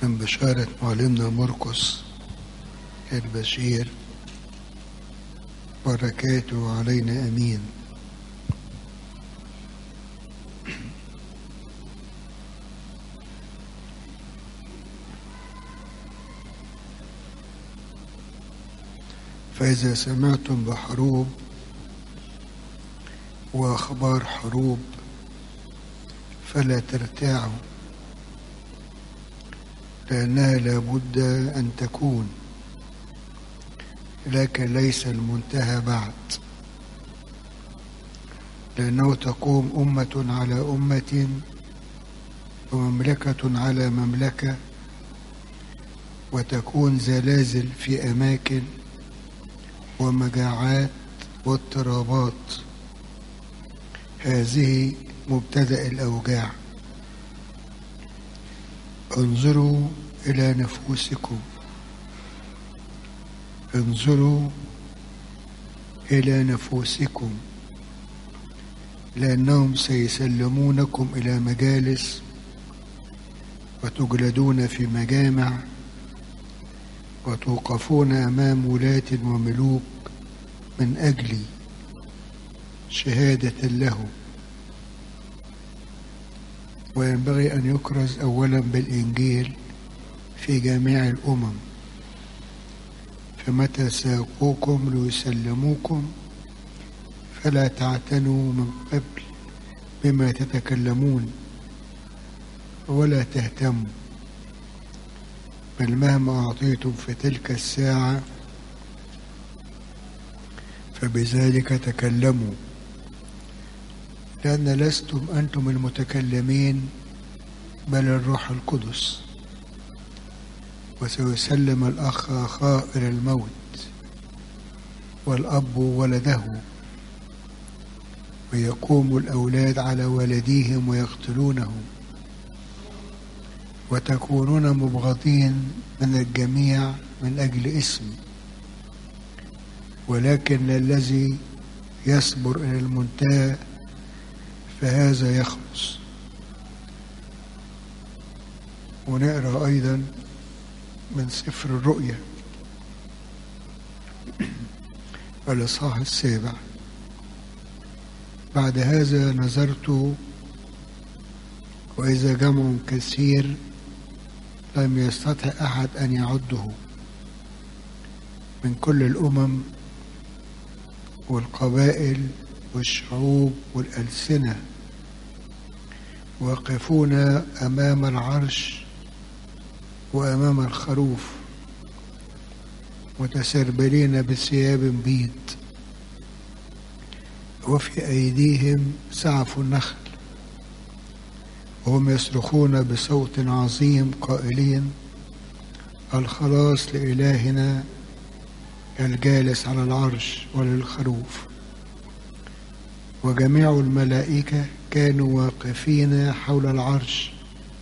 من بشارة معلمنا مرقس البشير بركاته علينا أمين فإذا سمعتم بحروب وأخبار حروب فلا ترتاعوا لأنها لابد أن تكون لكن ليس المنتهى بعد لأنه تقوم أمة على أمة ومملكة على مملكة وتكون زلازل في أماكن ومجاعات واضطرابات هذه مبتدأ الأوجاع انظروا إلى نفوسكم انظروا إلى نفوسكم لأنهم سيسلمونكم إلى مجالس وتجلدون في مجامع وتوقفون أمام ولاة وملوك من أجلي شهادة له وينبغي أن يكرز أولا بالإنجيل في جميع الأمم فمتى ساقوكم ليسلموكم فلا تعتنوا من قبل بما تتكلمون ولا تهتموا بل مهما أعطيتم في تلك الساعة فبذلك تكلموا لأن لستم أنتم المتكلمين بل الروح القدس وسيسلم الأخ أخاه إلى الموت والأب ولده ويقوم الأولاد على والديهم ويقتلونهم وتكونون مبغضين من الجميع من أجل اسمي ولكن الذي يصبر إلى المنتهى فهذا يخلص ونقرأ أيضا من سفر الرؤيا الإصحاح السابع بعد هذا نظرت وإذا جمع كثير لم يستطع أحد أن يعده من كل الأمم والقبائل والشعوب والألسنة واقفون أمام العرش وأمام الخروف متسربلين بثياب بيض وفي أيديهم سعف النخل وهم يصرخون بصوت عظيم قائلين الخلاص لإلهنا الجالس على العرش وللخروف وجميع الملائكة كانوا واقفين حول العرش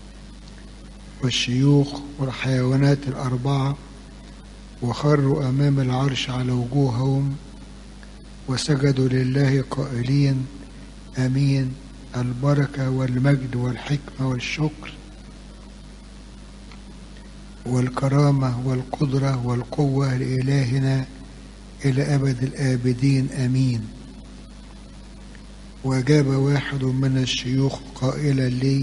والشيوخ والحيوانات الأربعة وخروا أمام العرش على وجوههم وسجدوا لله قائلين امين البركه والمجد والحكمه والشكر والكرامه والقدره والقوه لالهنا الى ابد الابدين امين واجاب واحد من الشيوخ قائلا لي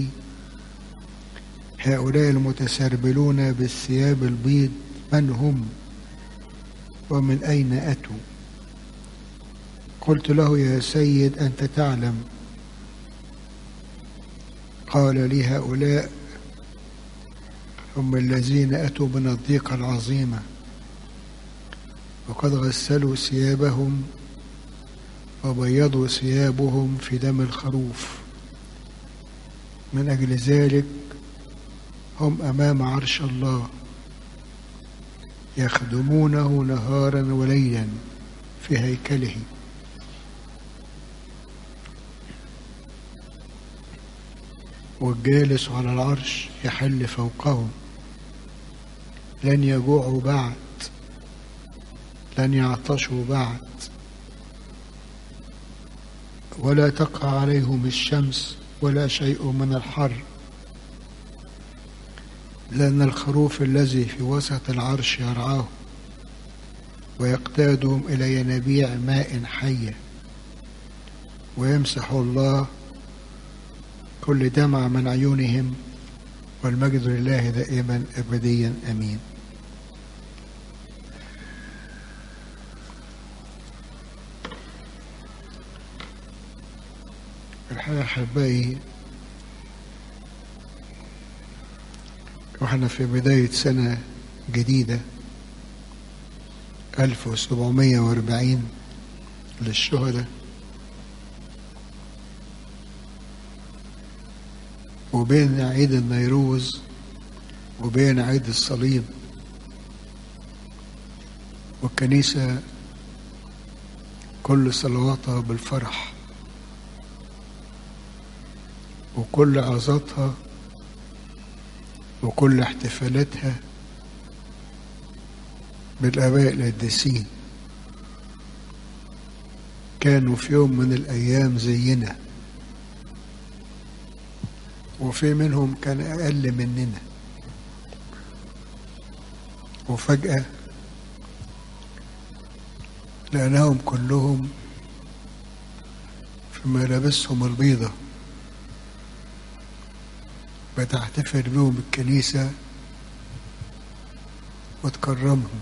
هؤلاء المتسربلون بالثياب البيض من هم ومن اين اتوا قلت له يا سيد أنت تعلم قال لي هؤلاء هم الذين أتوا من الضيقة العظيمة وقد غسلوا ثيابهم وبيضوا ثيابهم في دم الخروف من أجل ذلك هم أمام عرش الله يخدمونه نهارا وليلا في هيكله والجالس على العرش يحل فوقهم لن يجوعوا بعد لن يعطشوا بعد ولا تقع عليهم الشمس ولا شيء من الحر لأن الخروف الذي في وسط العرش يرعاه ويقتادهم إلى ينابيع ماء حية ويمسح الله كل دمع من عيونهم والمجد لله دائما أبديا أمين الحقيقة أحبائي واحنا في بداية سنة جديدة 1740 للشهداء وبين عيد النيروز وبين عيد الصليب والكنيسة كل صلواتها بالفرح وكل عظاتها وكل احتفالاتها بالآباء القديسين كانوا في يوم من الأيام زينا وفي منهم كان أقل مننا وفجأة لأنهم كلهم في ملابسهم البيضة بتحتفل بهم الكنيسة وتكرمهم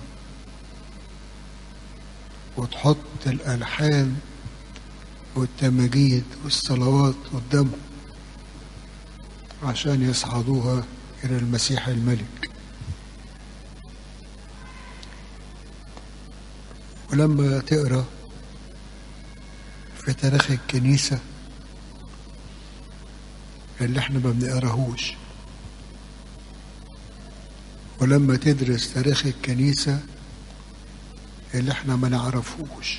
وتحط الألحان والتماجيد والصلوات قدامهم عشان يصعدوها إلى المسيح الملك ولما تقرأ في تاريخ الكنيسة اللي احنا ما بنقراهوش ولما تدرس تاريخ الكنيسة اللي احنا ما نعرفوش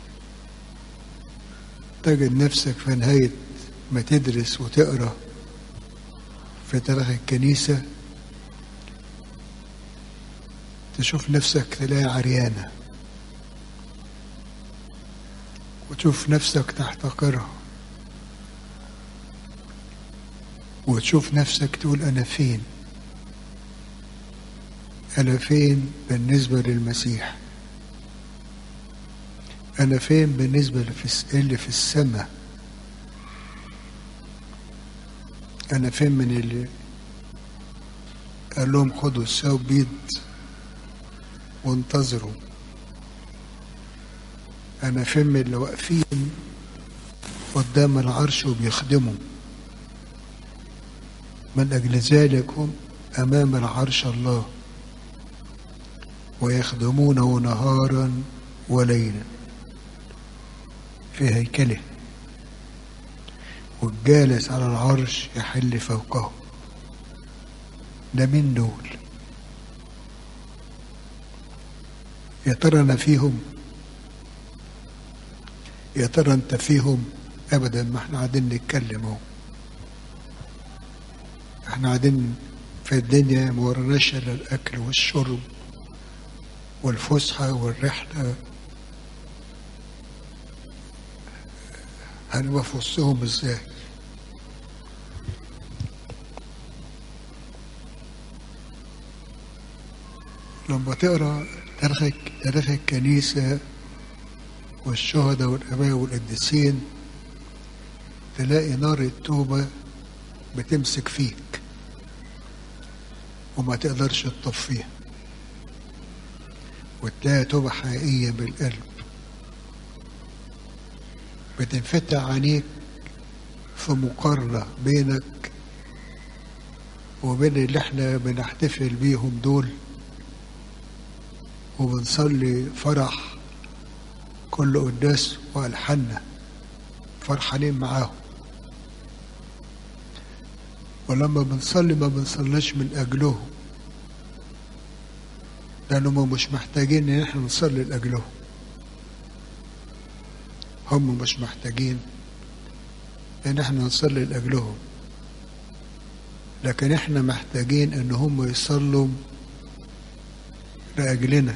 تجد نفسك في نهاية ما تدرس وتقرأ في تاريخ الكنيسة تشوف نفسك تلاقي عريانة وتشوف نفسك تحتقرها وتشوف نفسك تقول أنا فين أنا فين بالنسبة للمسيح أنا فين بالنسبة اللي في السماء أنا فين من اللي قال لهم خدوا الثوب بيض وانتظروا أنا فين من اللي واقفين قدام العرش وبيخدموا من أجل ذلك هم أمام العرش الله ويخدمونه نهارا وليلا في هيكله والجالس على العرش يحل فوقه ده مين دول يا ترى انا فيهم يا ترى انت فيهم ابدا ما احنا قاعدين نتكلم اهو احنا قاعدين في الدنيا ما ورناش الا الاكل والشرب والفسحه والرحله هنبقى في وسطهم ازاي لما تقرا تاريخ تاريخ الكنيسه والشهداء والاباء والقديسين تلاقي نار التوبه بتمسك فيك وما تقدرش تطفيها وتلاقي توبه حقيقيه بالقلب بتنفتح عينيك في مقارنة بينك وبين اللي احنا بنحتفل بيهم دول وبنصلي فرح كل قداس وألحنا فرحانين معاهم ولما بنصلي ما بنصليش من أجلهم لأنهم مش محتاجين إن احنا نصلي لأجلهم هم مش محتاجين ان احنا نصلي لاجلهم لكن احنا محتاجين ان هم يصلوا لاجلنا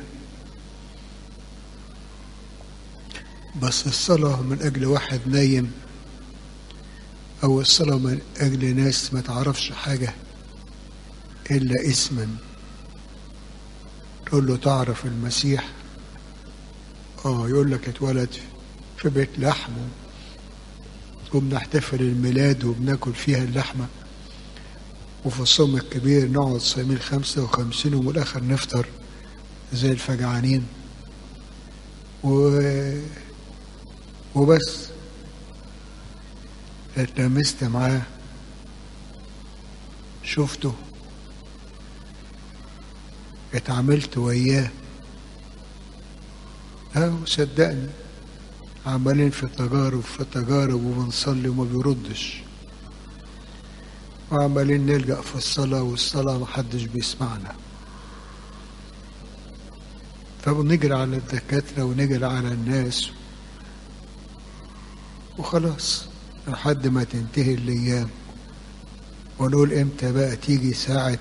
بس الصلاة من أجل واحد نايم أو الصلاة من أجل ناس ما تعرفش حاجة إلا اسما تقول له تعرف المسيح اه يقول لك اتولد في بيت لحم وبنحتفل الميلاد وبناكل فيها اللحمة وفي الصوم الكبير نقعد صايمين خمسة وخمسين ومن الآخر نفطر زي الفجعانين و... وبس اتلمست معاه شفته اتعاملت وياه اه صدقني عمالين في تجارب في تجارب وبنصلي وما بيردش وعمالين نلجأ في الصلاة والصلاة محدش بيسمعنا فبنجري على الدكاترة ونجري على الناس وخلاص لحد ما تنتهي الأيام ونقول امتى بقى تيجي ساعة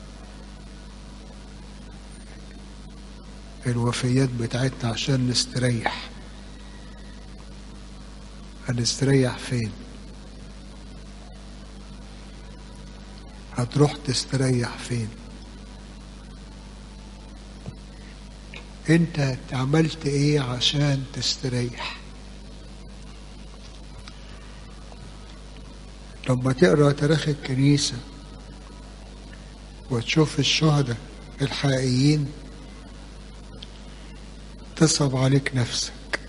الوفيات بتاعتنا عشان نستريح هنستريح فين هتروح تستريح فين انت عملت ايه عشان تستريح لما تقرا تاريخ الكنيسه وتشوف الشهداء الحقيقيين تصعب عليك نفسك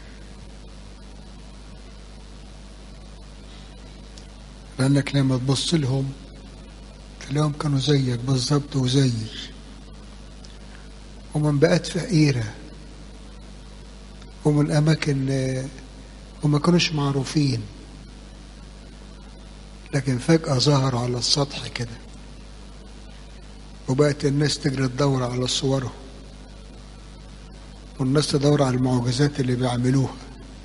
لأنك لما تبص لهم تلاقيهم كانوا زيك بالظبط وزيي ومن بقت فقيرة ومن أماكن وما كانوش معروفين لكن فجأة ظهروا على السطح كده وبقت الناس تجري تدور على صورهم والناس تدور على المعجزات اللي بيعملوها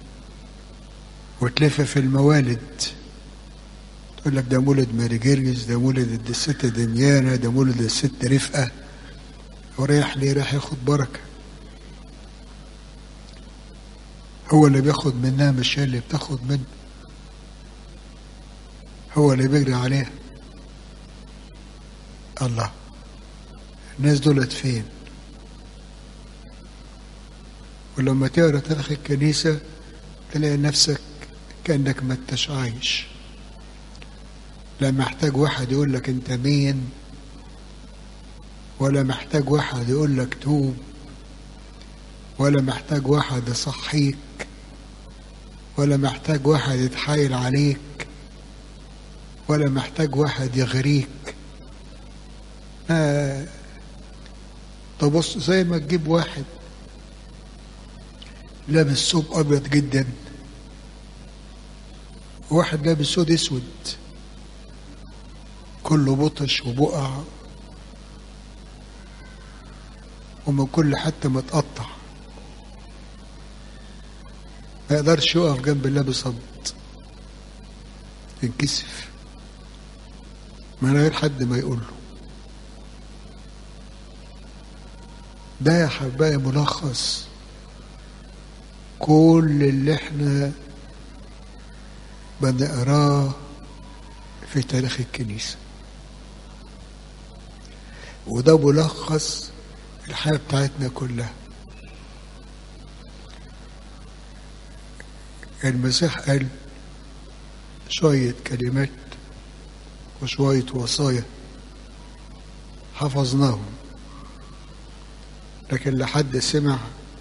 وتلف في الموالد تقول لك ده مولد ماري جرجس ده مولد الست دميانة ده مولد الست رفقة ورايح ليه رايح ياخد بركة هو اللي بياخد منها مش هي اللي بتاخد منه هو اللي بيجري عليها الله الناس دولت فين ولما تقرا تاريخ الكنيسة تلاقي نفسك كأنك ما انتش عايش لا محتاج واحد يقول لك انت مين ولا محتاج واحد يقول لك توب ولا محتاج واحد يصحيك ولا محتاج واحد يتحايل عليك ولا محتاج واحد يغريك آه تبص زي ما تجيب واحد لابس ثوب ابيض جدا واحد لابس سود اسود كله بطش وبقع ومن كل حتة متقطع ما يقدرش يقف جنب اللابس ابيض ينكسف من غير حد ما يقول له ده يا حبايبي ملخص كل اللي احنا بنقراه في تاريخ الكنيسة وده ملخص الحياة بتاعتنا كلها المسيح قال شوية كلمات وشوية وصايا حفظناهم لكن لا حد سمع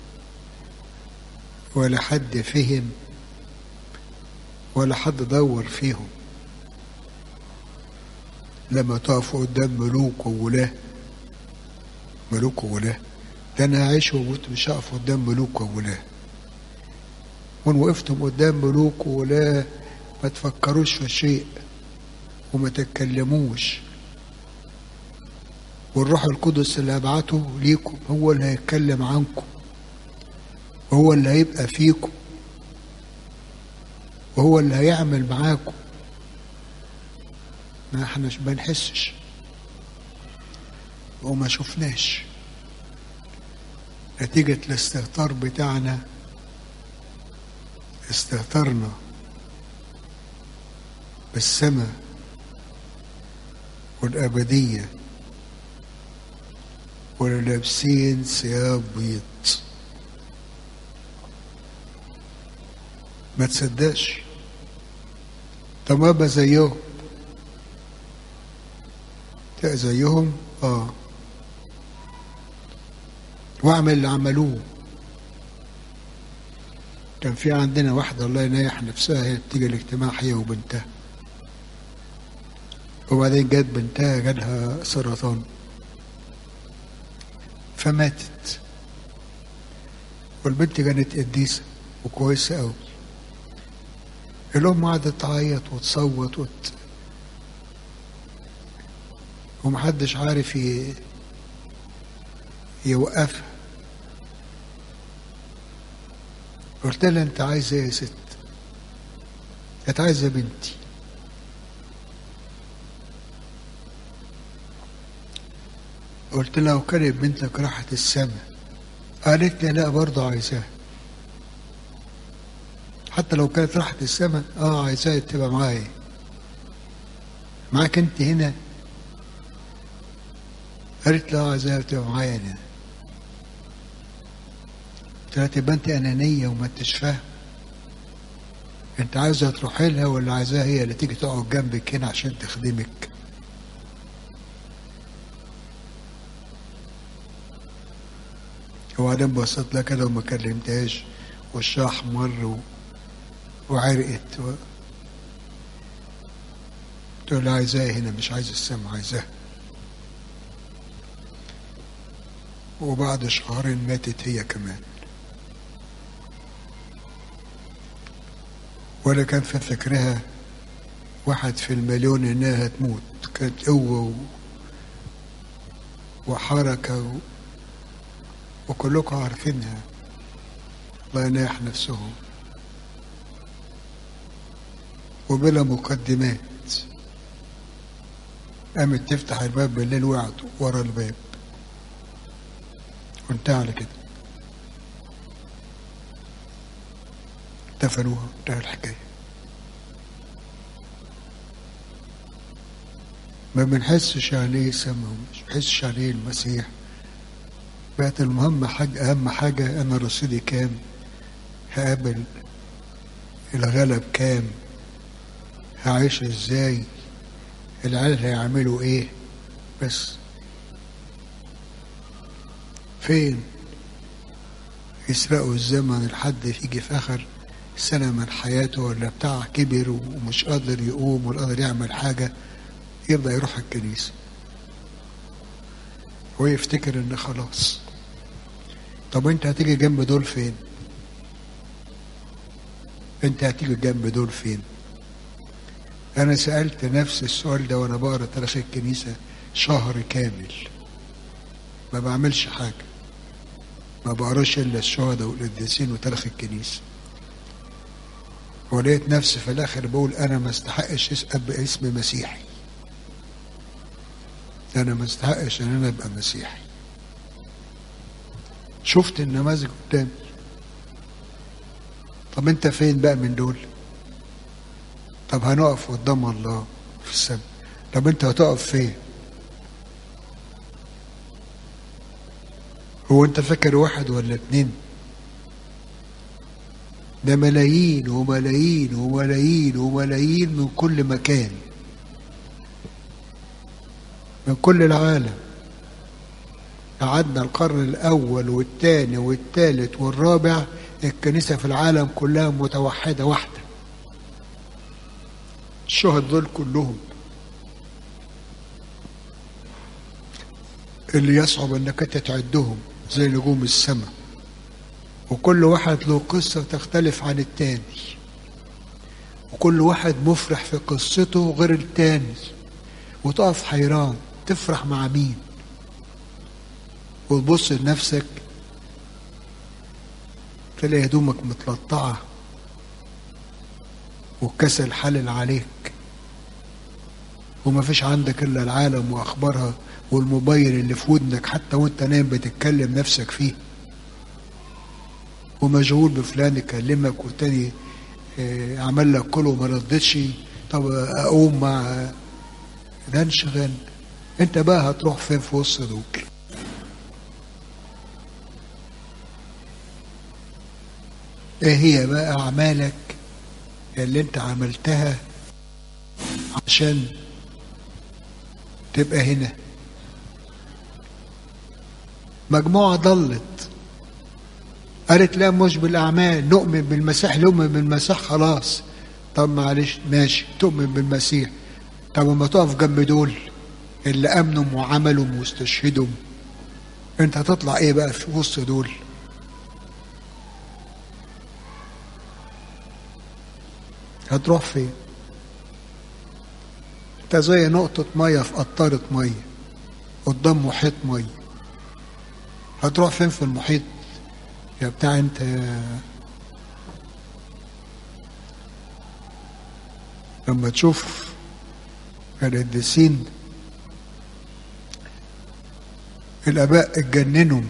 ولا حد فهم ولا حد دور فيهم لما تقفوا قدام ملوك وولاه ملوك وولاه ده انا هعيش واموت مش هقف قدام ملوك وولاه وان وقفتم قدام ملوك وولاه ما تفكروش في شيء وما تتكلموش والروح القدس اللي هبعته ليكم هو اللي هيتكلم عنكم وهو اللي هيبقى فيكم وهو اللي هيعمل معاكم ما احناش بنحسش وما شفناش نتيجة الاستهتار بتاعنا استهترنا بالسماء والأبدية ولا لابسين ثياب بيض ما تصدقش طب ما ابقى زيهم تبقى زيهم اه واعمل اللي عملوه كان في عندنا واحدة الله ينيح نفسها هي بتيجي الاجتماع هي وبنتها وبعدين جت بنتها جالها سرطان فماتت والبنت كانت قديسة وكويسة أوي الأم قعدت تعيط وتصوت وت... ومحدش عارف ي... يوقفها قلت لها انت عايزه ايه يا ست كانت عايزه بنتي قلت لها وكانت بنتك راحت السما قالت لي لا برضه عايزاها حتى لو كانت راحت السما اه عايزاها تبقى معايا معاك انت هنا قالت لي اه عايزاها تبقى معايا هنا قلت لها تبقى انت انانيه وما انتش فاهم انت عايزه تروحي لها ولا عايزاها هي اللي تيجي تقعد جنبك هنا عشان تخدمك وبعدين بصيت لها كده وما كلمتهاش وشها احمر و... وعرقت و... قلت لها عايزاها هنا مش عايز السما عايزاها وبعد شهرين ماتت هي كمان ولا كان في فكرها واحد في المليون انها هتموت كانت قوة و... وحركة و... وكلكم عارفينها الله يناح نفسهم وبلا مقدمات قامت تفتح الباب بالليل وقعت ورا الباب وانتهى على كده دفنوها انتهى الحكاية ما بنحسش يعني ايه سما مش بنحسش يعني ايه المسيح بقت المهم حاجة أهم حاجة أنا رصيدي كام هقابل الغلب كام هعيش ازاي العيال هيعملوا ايه بس فين يسرقوا الزمن لحد يجي في اخر سنة من حياته ولا بتاع كبر ومش قادر يقوم ولا قادر يعمل حاجة يبدأ يروح الكنيسة ويفتكر ان خلاص طب انت هتيجي جنب دول فين انت هتيجي جنب دول فين انا سألت نفس السؤال ده وانا بقرا تاريخ الكنيسة شهر كامل ما بعملش حاجة ما بقراش الا الشهداء والقديسين وتاريخ الكنيسة ولقيت نفسي في الاخر بقول انا ما استحقش ابقى اسم مسيحي انا ما استحقش ان انا ابقى مسيحي شفت النماذج قدامي طب انت فين بقى من دول طب هنقف قدام الله في السماء طب انت هتقف فين هو انت فاكر واحد ولا اتنين ده ملايين وملايين وملايين وملايين من كل مكان من كل العالم قعدنا القرن الأول والثاني والثالث والرابع الكنيسة في العالم كلها متوحدة واحدة الشهد دول كلهم اللي يصعب انك انت تعدهم زي نجوم السماء وكل واحد له قصة تختلف عن التاني وكل واحد مفرح في قصته غير التاني وتقف حيران تفرح مع مين وتبص لنفسك تلاقي هدومك متلطعة والكسل حلل عليك وما فيش عندك إلا العالم وأخبارها والموبايل اللي في ودنك حتى وانت نايم بتتكلم نفسك فيه ومشغول بفلان يكلمك والتاني اه عمل لك كله وما ردتش طب اقوم مع ده انشغال انت بقى هتروح فين في وسط دول ايه هي بقى اعمالك اللي انت عملتها عشان تبقى هنا مجموعة ضلت قالت لا مش بالأعمال نؤمن بالمسيح نؤمن بالمسيح خلاص طب معلش ماشي تؤمن بالمسيح طب ما تقف جنب دول اللي امنوا وعملوا واستشهدوا انت هتطلع ايه بقى في وسط دول هتروح فين انت زي نقطة مية في قطارة مية قدام محيط مية هتروح فين في المحيط يا بتاع انت لما تشوف القديسين الآباء اتجننوا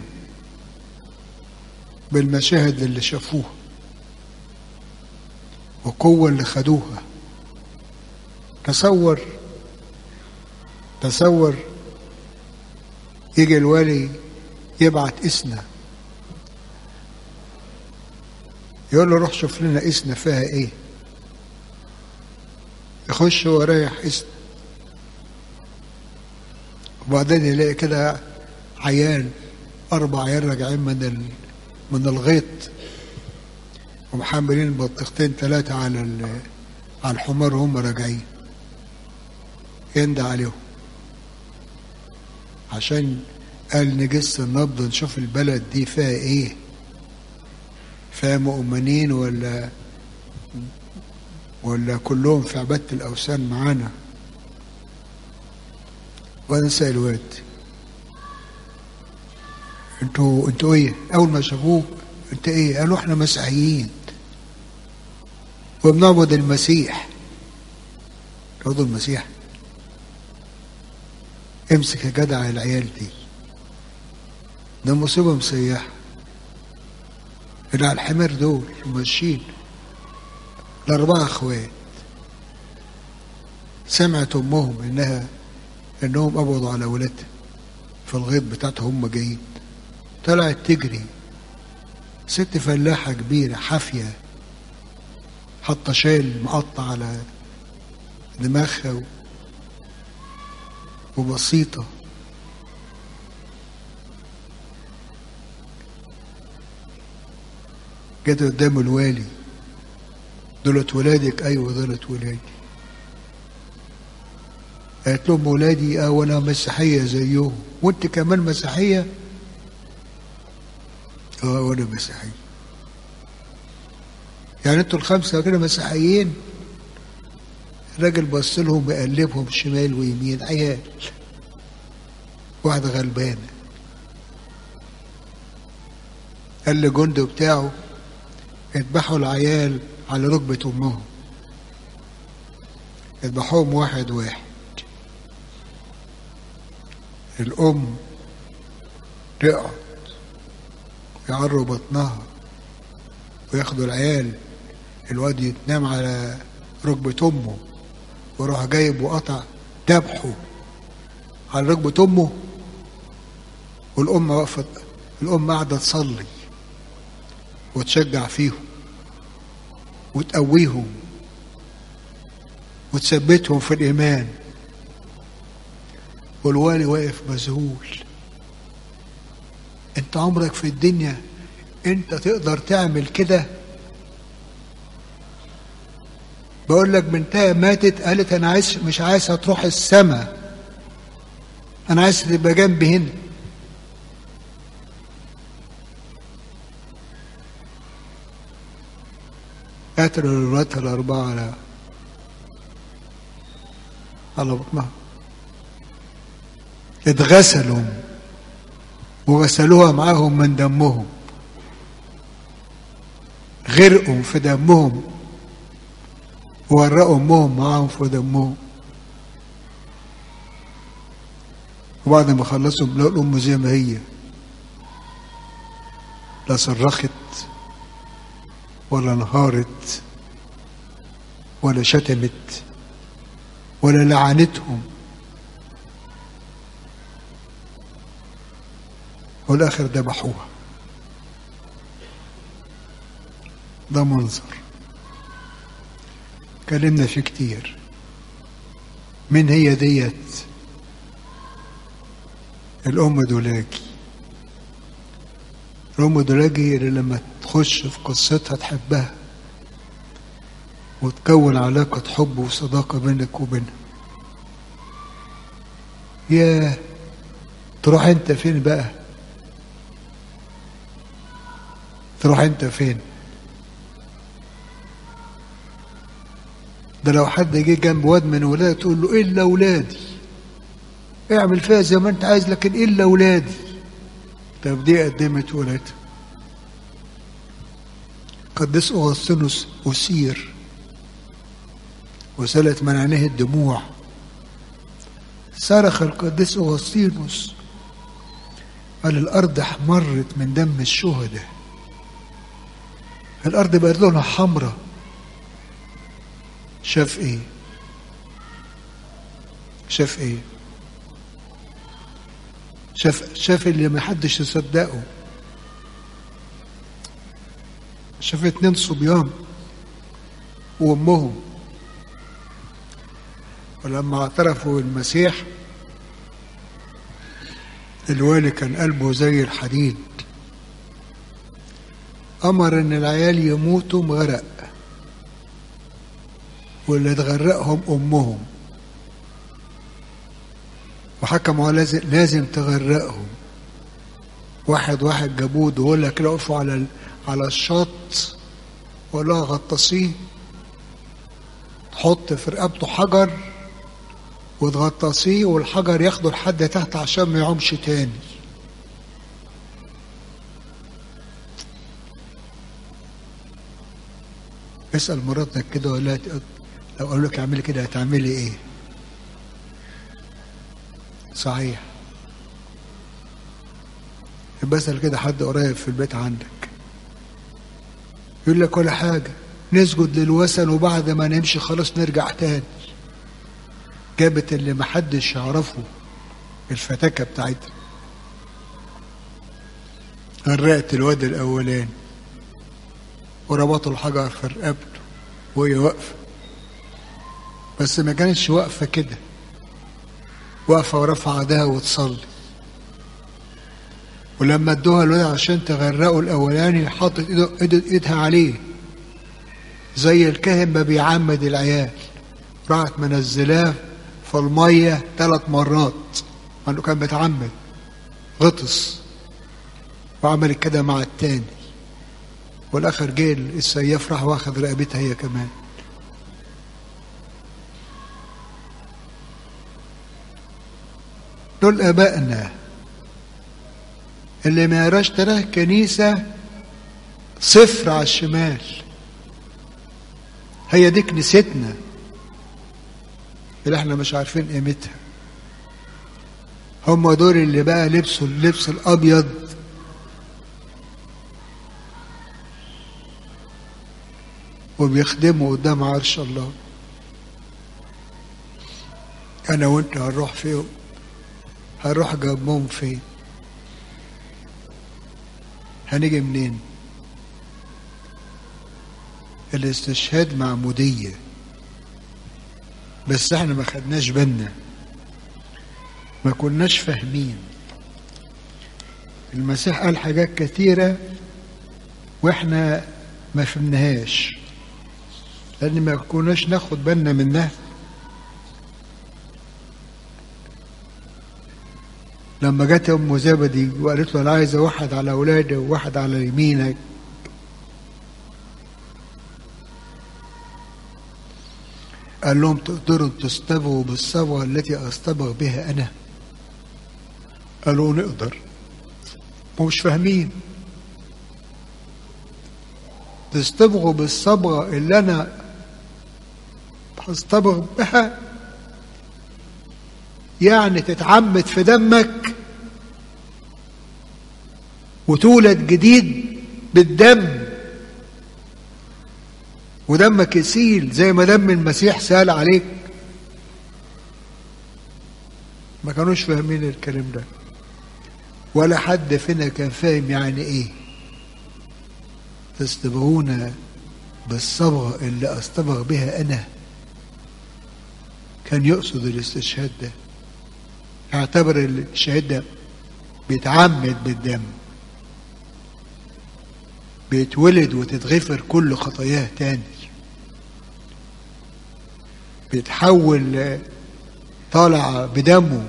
بالمشاهد اللي شافوها والقوة اللي خدوها تصور تصور يجي الوالي يبعت إسنا يقول له روح شوف لنا إسنا فيها إيه يخش هو رايح إسنا وبعدين يلاقي كده عيال أربع عيال راجعين من ال... من الغيط ومحملين بطيختين ثلاثة على ال... على الحمار وهم راجعين يندى عليهم عشان قال نجس النبض نشوف البلد دي فيها ايه فيها مؤمنين ولا ولا كلهم في عبادة الأوثان معانا وأنا سأل الواد انتوا انتوا ايه؟ أول ما شافوه انت ايه؟ قالوا احنا مسيحيين وبنعبد المسيح تعبدوا المسيح امسك يا جدع العيال دي ده مصيبة مسيحة اللي على الحمار دول ماشيين الأربعة أخوات سمعت أمهم إنها إنهم قبضوا على ولادها في الغيط بتاعتهم هم جايين طلعت تجري ست فلاحة كبيرة حافية حاطة شال مقطع على دماغها وبسيطة جت قدام الوالي دولت ولادك ايوه دولت ولادي قالت لهم ولادي اه وانا مسيحيه زيهم وانت كمان مسيحيه اه وانا مسيحيه يعني انتوا الخمسه كده مسيحيين الراجل بص لهم يقلبهم شمال ويمين عيال واحده غلبانه قال لجنده بتاعه اذبحوا العيال على ركبة أمهم اذبحوهم واحد واحد الأم تقعد يعروا بطنها وياخدوا العيال الواد يتنام على ركبة أمه ويروح جايب وقطع ذبحه على ركبة أمه والأم وقفت الأم قاعدة تصلي وتشجع فيهم وتقويهم وتثبتهم في الإيمان والوالي واقف مذهول انت عمرك في الدنيا انت تقدر تعمل كده بقول لك بنتها ماتت قالت انا عايز مش عايزها تروح السماء انا عايز تبقى جنبي هنا قتلوا الولادها الأربعة على على بطنها اتغسلوا وغسلوها معاهم من دمهم غرقوا في دمهم وورقوا امهم معاهم في دمهم وبعد ما خلصوا لقوا الام زي ما هي لا صرخت ولا انهارت ولا شتمت ولا لعنتهم والاخر ذبحوها ده منظر اتكلمنا فيه كتير مين هي ديت الأم دولاجي الأم دولاجي اللي لما تخش في قصتها تحبها وتكون علاقة حب وصداقة بينك وبينها يا تروح انت فين بقى تروح انت فين ده لو حد جه جنب واد من ولادك تقول له الا ولادي اعمل فيها زي ما انت عايز لكن الا ولادي طب دي قدمت ولادها قديس اغسطينوس اسير وسالت من عينيه الدموع صرخ القديس اغسطينوس قال الارض احمرت من دم الشهداء الارض بقت لونها حمراء شاف ايه شاف ايه شاف شاف اللي ما حدش يصدقه شاف اتنين صبيان وامهم ولما اعترفوا بالمسيح الوالي كان قلبه زي الحديد امر ان العيال يموتوا مغرق واللي تغرقهم امهم وحكموا لازم لازم تغرقهم واحد واحد جابوه ويقول لك اقفوا على على الشط ولا غطاسيه تحط في رقبته حجر وتغطاسيه والحجر ياخده لحد تحت عشان ما يعومش تاني اسأل مراتك كده ولا لو قالوا لك اعملي كده هتعملي ايه؟ صحيح بسأل كده حد قريب في البيت عندك يقول لك ولا حاجة نسجد للوثن وبعد ما نمشي خلاص نرجع تاني جابت اللي محدش يعرفه الفتاكة بتاعتها غرقت الواد الأولاني وربطوا الحجر في رقبته وهي واقفة بس ما كانتش واقفة كده واقفة ورافعة ايديها وتصلي ولما ادوها الولد عشان تغرقه الاولاني حطت ايده ايدها عليه زي الكاهن ما بيعمد العيال راحت منزلاه في الميه ثلاث مرات انه كان بيتعمد غطس وعمل كده مع التاني والاخر جه السياف راح واخد رقبتها هي كمان دول ابائنا اللي ما يراش تراه كنيسة صفر على الشمال هي دي كنيستنا اللي احنا مش عارفين قيمتها هم دول اللي بقى لبسوا اللبس الابيض وبيخدموا قدام عرش الله انا وانت هنروح فيهم هنروح جنبهم فين هنيجي منين الاستشهاد معمودية بس احنا ما خدناش بالنا ما كناش فاهمين المسيح قال حاجات كثيرة واحنا ما فهمناهاش لان ما كناش ناخد بالنا منها لما جت ام زبدي وقالت له انا عايزه واحد على اولادي وواحد على يمينك قال لهم تقدروا تستبغوا بالصبغه التي اصطبغ بها انا قالوا نقدر مش فاهمين تصطبغوا بالصبغه اللي انا هصطبغ بها يعني تتعمد في دمك وتولد جديد بالدم ودمك يسيل زي ما دم المسيح سال عليك ما كانوش فاهمين الكلام ده ولا حد فينا كان فاهم يعني ايه تستبغون بالصبغة اللي أصطبغ بها أنا كان يقصد الاستشهاد ده يعتبر الشهيد ده بيتعمد بالدم بيتولد وتتغفر كل خطاياه تاني بيتحول طالع بدمه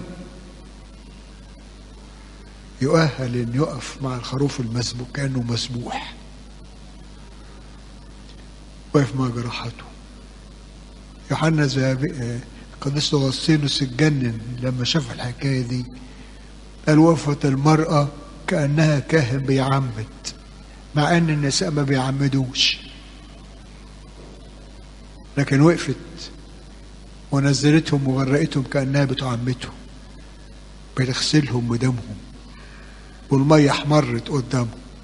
يؤهل ان يقف مع الخروف المسبوح كانه مسبوح وقف مع جراحته يوحنا الذهبي القديس اغسطينوس اتجنن لما شاف الحكايه دي قال وقفت المراه كانها كاهن بيعمد مع ان النساء ما بيعمدوش لكن وقفت ونزلتهم وغرقتهم كانها بتعمدهم بتغسلهم بدمهم والميه احمرت قدامهم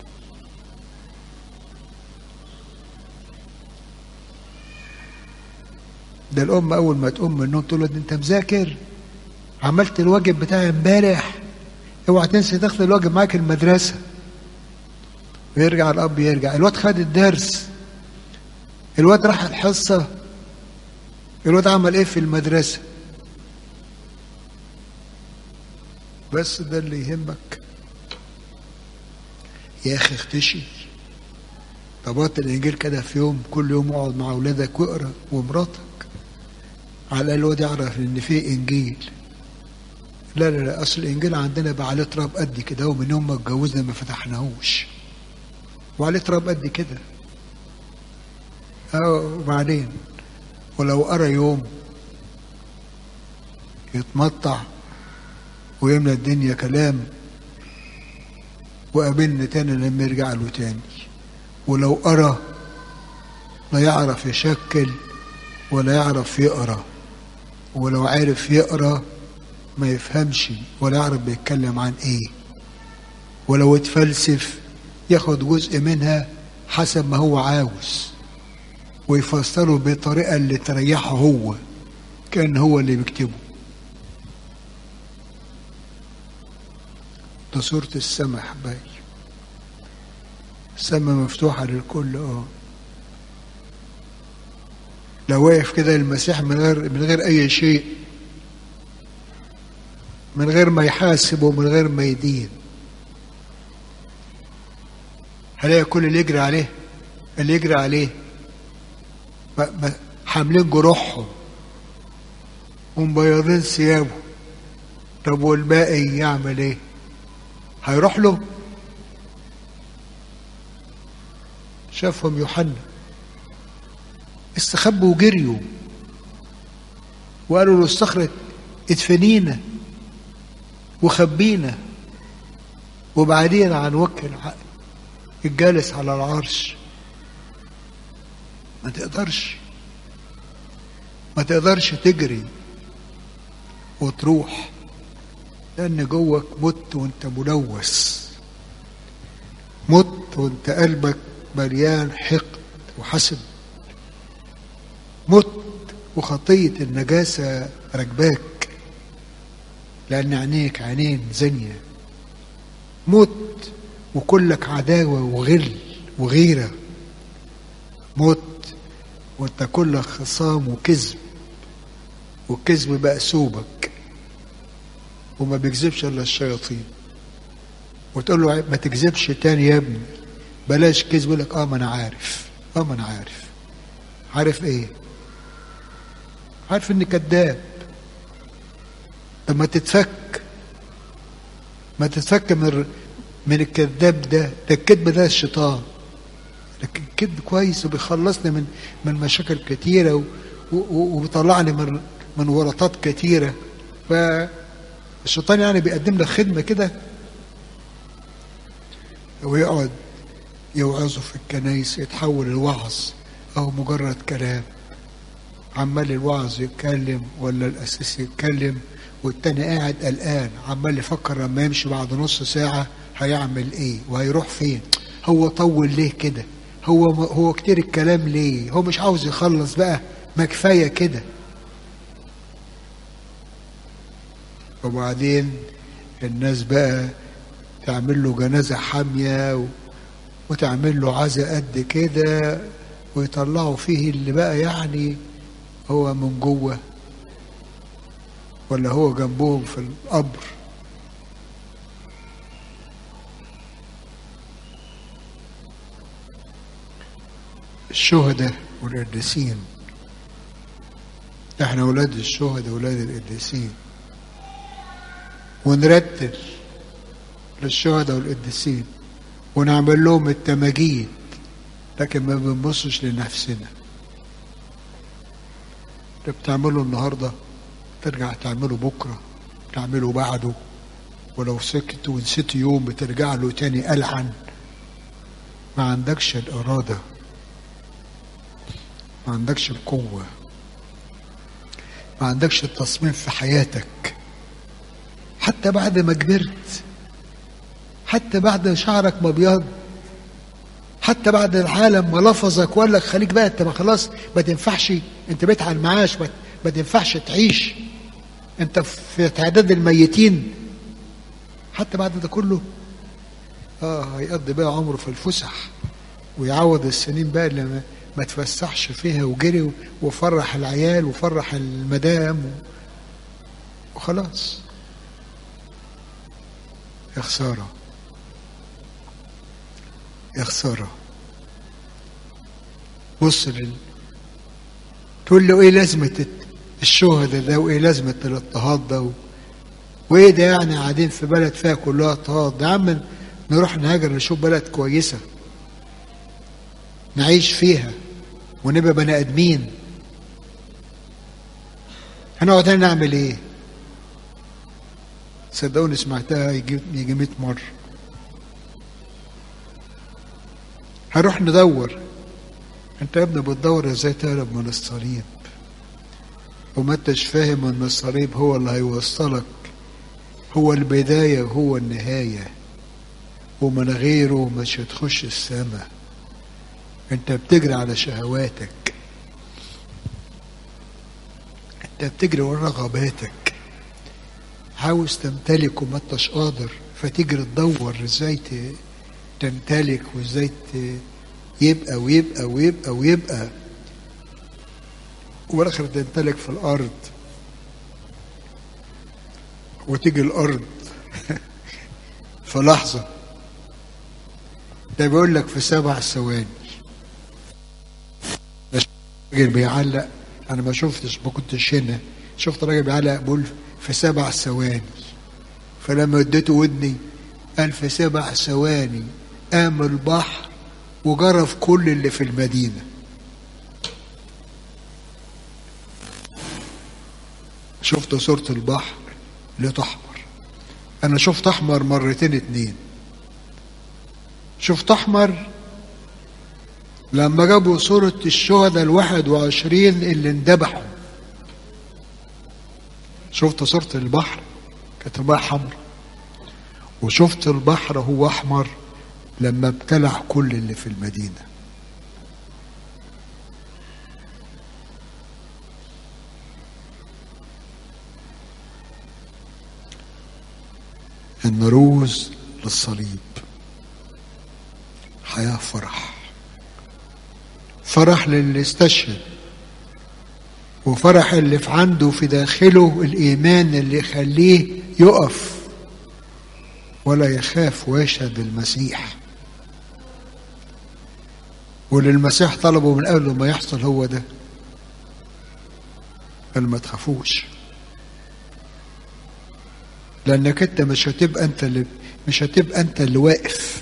ده الام اول ما تقوم من النوم تقول له انت مذاكر عملت الواجب بتاعي امبارح اوعى تنسى تاخد الواجب معاك المدرسه ويرجع الاب يرجع الواد خد الدرس الواد راح الحصه الواد عمل ايه في المدرسه بس ده اللي يهمك يا اخي اختشي طبقت الانجيل كده في يوم كل يوم اقعد مع اولادك واقرا ومراتك على الاقل الواد يعرف ان في انجيل لا لا لا اصل الانجيل عندنا بقى عليه تراب قد كده ومن يوم ما اتجوزنا ما فتحناهوش وعليه تراب قد كده اه وبعدين ولو قرا يوم يتمطع ويملى الدنيا كلام وقابلنا تاني لما يرجع له تاني ولو قرا لا يعرف يشكل ولا يعرف يقرا ولو عرف يقرا ما يفهمش ولا يعرف بيتكلم عن ايه ولو اتفلسف ياخد جزء منها حسب ما هو عاوز ويفسره بالطريقة اللي تريحه هو كأن هو اللي بيكتبه ده صورة السماء حبايبي السماء مفتوحة للكل اه لو واقف كده المسيح من غير من غير أي شيء من غير ما يحاسب ومن غير ما يدين هلاقي كل اللي يجري عليه اللي يجري عليه حاملين جروحهم ومبيضين ثيابه طب والباقي يعمل ايه هيروح له شافهم يوحنا استخبوا وجريوا وقالوا له الصخرة ادفنينا وخبينا وبعدين عن وجه العقل الجالس على العرش ما تقدرش ما تقدرش تجري وتروح لأن جوك مت وانت ملوث مت وانت قلبك مليان حقد وحسد مت وخطية النجاسة ركباك لأن عينيك عينين زانية مت وكلك عداوة وغل وغيرة مت وانت كلك خصام وكذب والكذب بقى سوبك وما بيكذبش الا الشياطين وتقول له ما تكذبش تاني يا ابني بلاش كذب يقول لك اه ما انا عارف اه ما انا عارف عارف ايه عارف اني كذاب طب ما تتفك ما تتفك من من الكذاب ده ده الكذب ده الشيطان لكن الكذب كويس وبيخلصني من من مشاكل كتيره وبيطلعني من من ورطات كتيره فالشيطان يعني بيقدم لك خدمه كده ويقعد يوعظه في الكنايس يتحول الوعظ أو مجرد كلام عمال الوعظ يتكلم ولا الأساس يتكلم والتاني قاعد قلقان عمال يفكر لما يمشي بعد نص ساعة هيعمل ايه وهيروح فين هو طول ليه كده هو هو كتير الكلام ليه هو مش عاوز يخلص بقى ما كفاية كده وبعدين الناس بقى تعمل له جنازة حامية و... وتعمل له عزا قد كده ويطلعوا فيه اللي بقى يعني هو من جوه ولا هو جنبهم في القبر الشهداء والقديسين احنا ولاد الشهداء ولاد القديسين ونرتل للشهداء والقديسين ونعمل لهم التماجيد لكن ما بنبصش لنفسنا اللي بتعمله النهارده ترجع تعمله بكره تعمله بعده ولو سكت ونسيت يوم بترجع له تاني ألعن ما عندكش الإرادة ما عندكش القوة ما عندكش التصميم في حياتك حتى بعد ما كبرت حتى بعد شعرك ما بيض حتى بعد العالم ما لفظك وقال لك خليك بقى انت ما خلاص ما تنفعش انت بقيت على المعاش ما, ما تنفعش تعيش انت في تعداد الميتين حتى بعد ده كله اه هيقضي بقى عمره في الفسح ويعوض السنين بقى اللي ما, ما تفسحش فيها وجري وفرح العيال وفرح المدام و... وخلاص يا خساره يا خسارة بص لل تقول له ايه لازمة الشهداء ده وايه لازمة الاضطهاد ده و... وايه ده يعني قاعدين في بلد فيها كلها اضطهاد يا عم نروح نهاجر نشوف بلد كويسة نعيش فيها ونبقى بني ادمين هنقعد هنا نعمل ايه صدقوني سمعتها يجي يجي 100 مره هنروح ندور انت يا ابني بتدور ازاي تهرب من الصليب وما انتش فاهم ان الصليب هو اللي هيوصلك هو البداية وهو النهاية ومن غيره مش هتخش السماء انت بتجري على شهواتك انت بتجري ورا رغباتك عاوز تمتلك وما انتش قادر فتجري تدور ازاي تمتلك وازاي يبقى ويبقى ويبقى ويبقى والاخر تمتلك في الارض وتيجي الارض في لحظه ده بيقول لك في سبع ثواني راجل بيعلق انا ما شفتش ما كنتش هنا شفت راجل بيعلق بيقول في سبع ثواني فلما اديته ودني قال في سبع ثواني قام البحر وجرف كل اللي في المدينة شفت صورة البحر لقيته أحمر أنا شفت أحمر مرتين اتنين شفت أحمر لما جابوا صورة الشهداء الواحد وعشرين اللي اندبحوا شفت صورة البحر كانت الماء حمر وشفت البحر هو أحمر لما ابتلع كل اللي في المدينة النروز للصليب حياة فرح فرح للي استشهد وفرح اللي في عنده في داخله الإيمان اللي يخليه يقف ولا يخاف ويشهد بالمسيح واللي المسيح طلبه من قبل ما يحصل هو ده قال ما تخافوش لانك انت مش هتبقى انت اللي مش هتبقى انت اللي واقف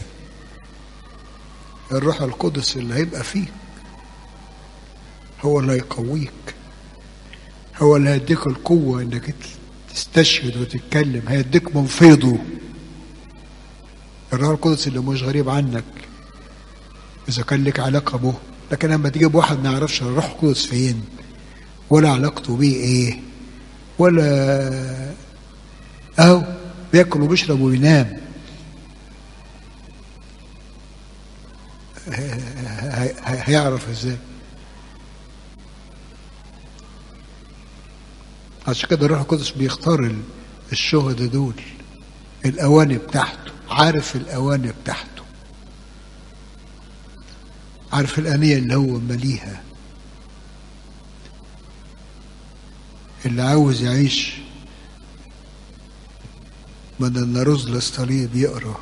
الروح القدس اللي هيبقى فيك هو اللي هيقويك هو اللي هيديك القوة انك تستشهد وتتكلم هيديك من فيضه الروح القدس اللي مش غريب عنك إذا كان لك علاقة به لكن لما تجيب واحد ما يعرفش الروح القدس فين ولا علاقته بيه إيه ولا أهو بياكل وبيشرب وينام هيعرف ازاي عشان كده الروح القدس بيختار الشهداء دول الاواني بتاعته عارف الاواني بتاعته عارف الآنية اللي هو مليها اللي عاوز يعيش من النروز للصليب يقرأ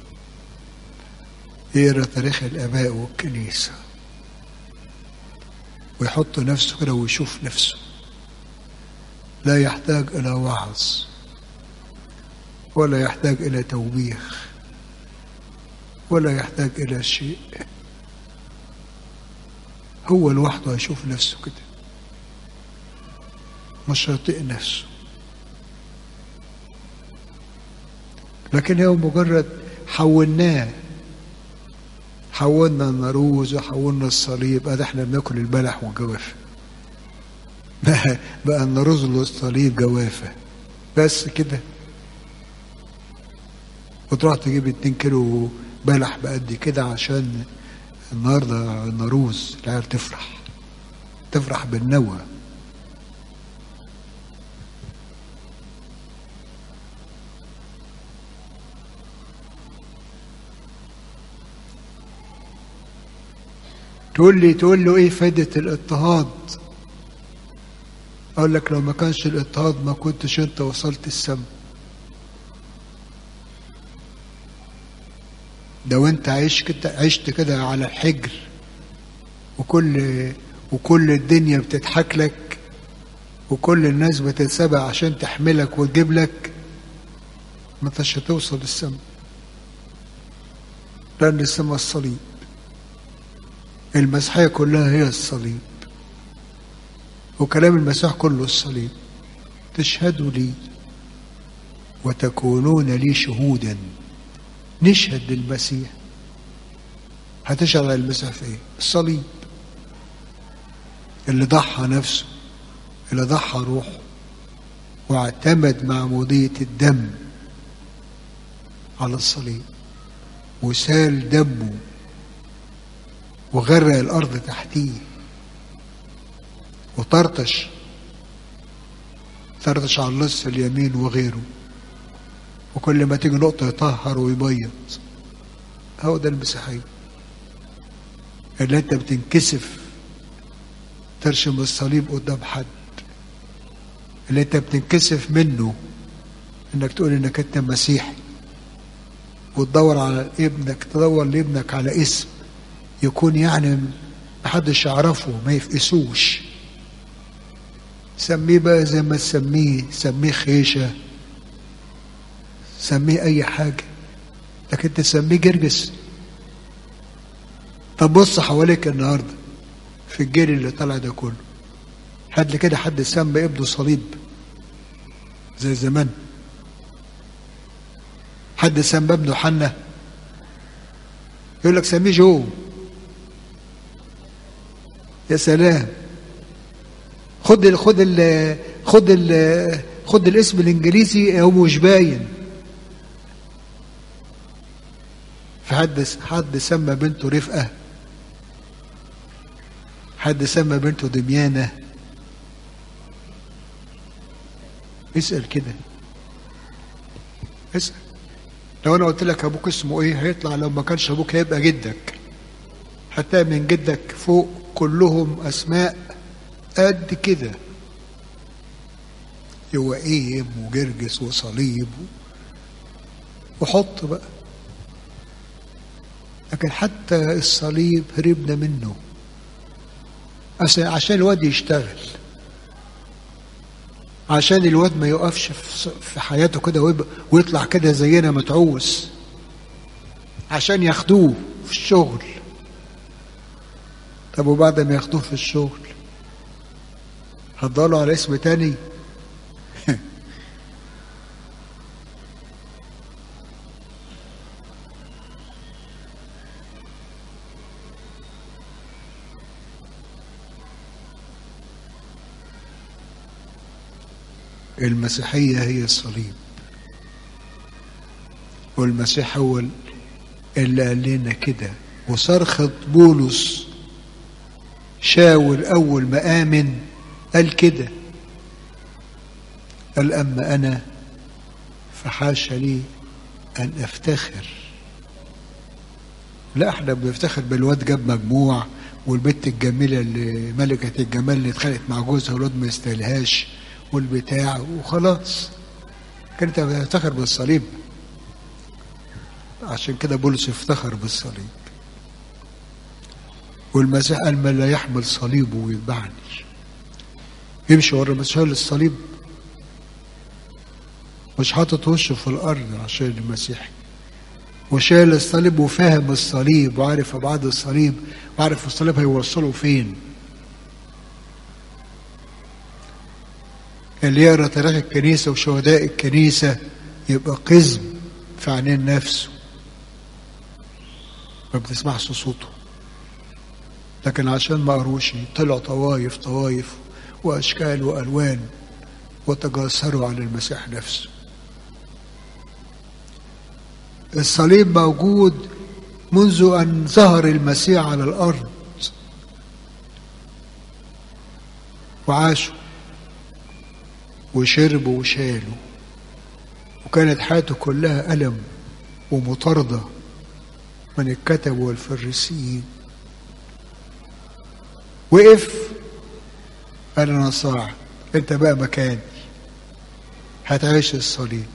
يقرأ تاريخ الآباء والكنيسة ويحط نفسه كده ويشوف نفسه لا يحتاج إلى وعظ ولا يحتاج إلى توبيخ ولا يحتاج إلى شيء هو لوحده هيشوف نفسه كده مش هيطيق نفسه لكن هو مجرد حولناه حولنا الناروز وحولنا الصليب ادي احنا بناكل البلح والجوافه بقى, بقى الناروز والصليب جوافه بس كده وتروح تجيب اتنين كيلو بلح بقد كده عشان النهارده الناروز العيال تفرح تفرح بالنوى تقول لي تقول له ايه فايدة الاضطهاد اقول لك لو ما كانش الاضطهاد ما كنتش انت وصلت السما لو انت عشت كده عشت كده على الحجر وكل وكل الدنيا بتضحك لك وكل الناس بتتسابق عشان تحملك وتجيب لك ما انتش هتوصل السما لان السما الصليب المسيحية كلها هي الصليب وكلام المسيح كله الصليب تشهدوا لي وتكونون لي شهودا نشهد للمسيح هتشهد على المسيح في ايه؟ الصليب اللي ضحى نفسه اللي ضحى روحه واعتمد معمودية الدم على الصليب وسال دمه وغرق الأرض تحتيه وطرطش طرطش على اللص اليمين وغيره وكل ما تيجي نقطة يطهر ويبيض هو ده المسيحية اللي انت بتنكسف ترشم الصليب قدام حد اللي انت بتنكسف منه انك تقول انك انت مسيحي وتدور على ابنك تدور لابنك على اسم يكون يعني محدش يعرفه ما يفقسوش سميه بقى زي ما تسميه سميه خيشة سميه أي حاجة لكن تسميه جرجس طب بص حواليك النهاردة في الجيل اللي طلع ده كله حد كده حد سمى ابنه صليب زي زمان حد سمى ابنه حنة يقول لك سميه جو يا سلام خد ال خد ال خد ال خد الاسم الانجليزي هو مش باين في حد حد سمى بنته رفقه حد سمى بنته دميانه اسال كده اسال لو انا قلت لك ابوك اسمه ايه هيطلع لو ما كانش ابوك هيبقى جدك حتى من جدك فوق كلهم اسماء قد كده يوقيم وجرجس وصليب وحط بقى لكن حتى الصليب هربنا منه عشان الواد يشتغل عشان الواد ما يقفش في حياته كده ويطلع كده زينا متعوس عشان ياخدوه في الشغل طب وبعد ما ياخدوه في الشغل هتضلوا على اسم تاني المسيحية هي الصليب والمسيح هو اللي قال لنا كده وصرخة بولس شاول أول ما آمن قال كده قال أما أنا فحاش لي أن أفتخر لا احنا بنفتخر بالواد جاب مجموع والبت الجميله اللي ملكه الجمال اللي اتخانقت مع جوزها والواد ما يستاهلهاش والبتاع وخلاص كانت بتفتخر بالصليب عشان كده بولس افتخر بالصليب والمسيح قال من لا يحمل صليبه ويتبعني يمشي ورا مسيح الصليب مش حاطط وشه في الارض عشان المسيح وشايل الصليب وفاهم الصليب وعارف ابعاد الصليب وعارف الصليب هيوصله فين اللي يقرا تاريخ الكنيسه وشهداء الكنيسه يبقى قزم في عينين نفسه ما بتسمعش صوته لكن عشان ما قروش طلعوا طوايف طوايف واشكال والوان وتجاسروا على المسيح نفسه الصليب موجود منذ ان ظهر المسيح على الارض وعاشوا وشربوا وشالوا وكانت حياته كلها ألم ومطاردة من الكتب والفريسيين وقف قال أنا صاعد أنت بقى مكاني هتعيش الصليب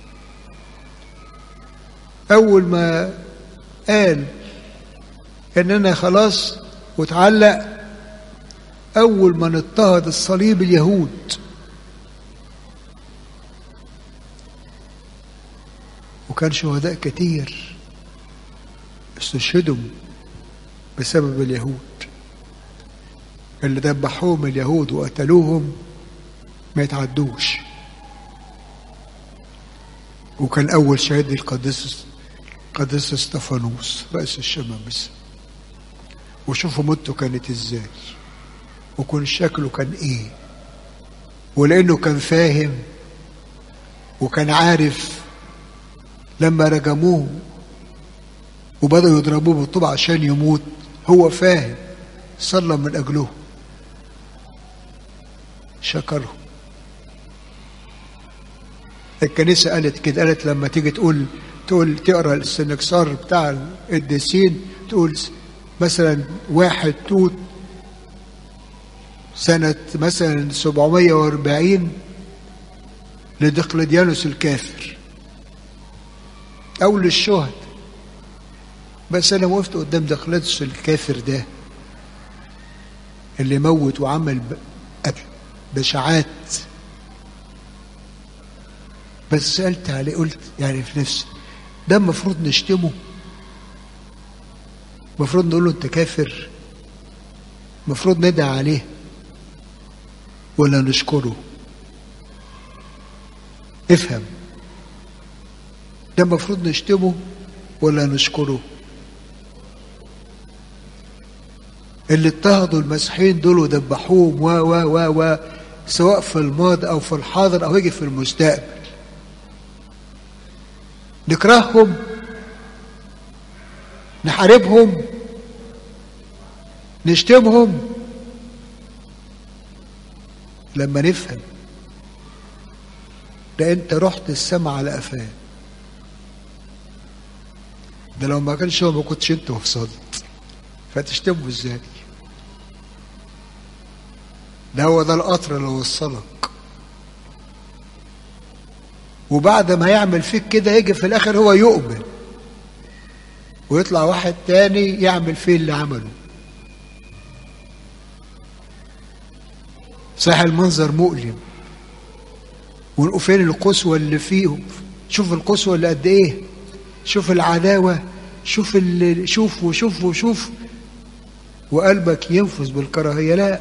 أول ما قال إن أنا خلاص وتعلق أول ما اضطهد الصليب اليهود وكان شهداء كتير استشهدوا بسبب اليهود اللي ذبحوهم اليهود وقتلوهم ما يتعدوش وكان أول شهيد القديس القديس استفانوس رئيس الشمامسة وشوفوا موته كانت ازاي وكان شكله كان ايه ولانه كان فاهم وكان عارف لما رجموه وبدأوا يضربوه بالطوب عشان يموت هو فاهم صلى من أجله شكره الكنيسة قالت كده قالت لما تيجي تقول تقول تقرا السنكسار بتاع القديسين تقول مثلا واحد توت سنة مثلا 740 لدقلديانوس الكافر أو للشهد بس أنا وقفت قدام دقلديانوس الكافر ده اللي موت وعمل بشاعات بس سألت عليه قلت يعني في نفسي ده المفروض نشتمه المفروض نقول له انت كافر المفروض ندعي عليه ولا نشكره افهم ده المفروض نشتمه ولا نشكره اللي اضطهدوا المسيحيين دول وذبحوهم و و و و سواء في الماضي او في الحاضر او يجي في المستقبل نكرههم نحاربهم نشتمهم لما نفهم ده انت رحت السما على قفاه ده لو ما كانش هو ما كنتش انت وصلت فتشتمه ازاي ده هو ده القطر اللي وصلك وبعد ما يعمل فيك كده يجي في الاخر هو يؤمن ويطلع واحد تاني يعمل فيه اللي عمله صحيح المنظر مؤلم فين القسوة اللي فيهم شوف القسوة اللي قد ايه شوف العداوة شوف اللي شوف وشوف وشوف وقلبك ينفذ بالكراهية لا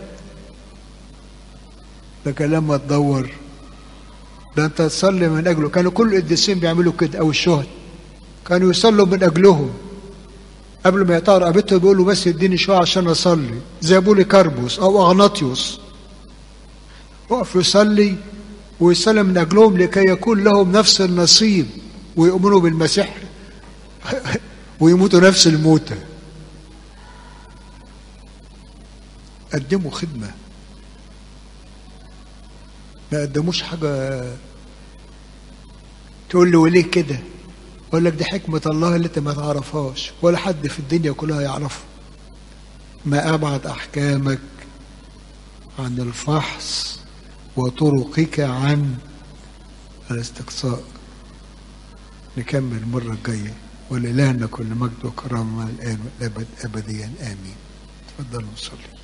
لكن لما تدور ده انت تصلي من اجله كانوا كل القديسين بيعملوا كده او الشهد كانوا يصلوا من اجلهم قبل ما يقطعوا رقبتهم بيقولوا بس اديني شويه عشان اصلي زي بولي كاربوس او اغناطيوس وقف يصلي ويصلي من اجلهم لكي يكون لهم نفس النصيب ويؤمنوا بالمسيح ويموتوا نفس الموتة قدموا خدمة ما قدموش حاجة تقول لي وليه كده اقول لك دي حكمة الله اللي انت ما تعرفهاش ولا حد في الدنيا كلها يعرفها ما ابعد احكامك عن الفحص وطرقك عن الاستقصاء نكمل المرة الجاية ولإلهنا كل مجد وكرامة الآن والأبد أبديا آمين تفضلوا نصلي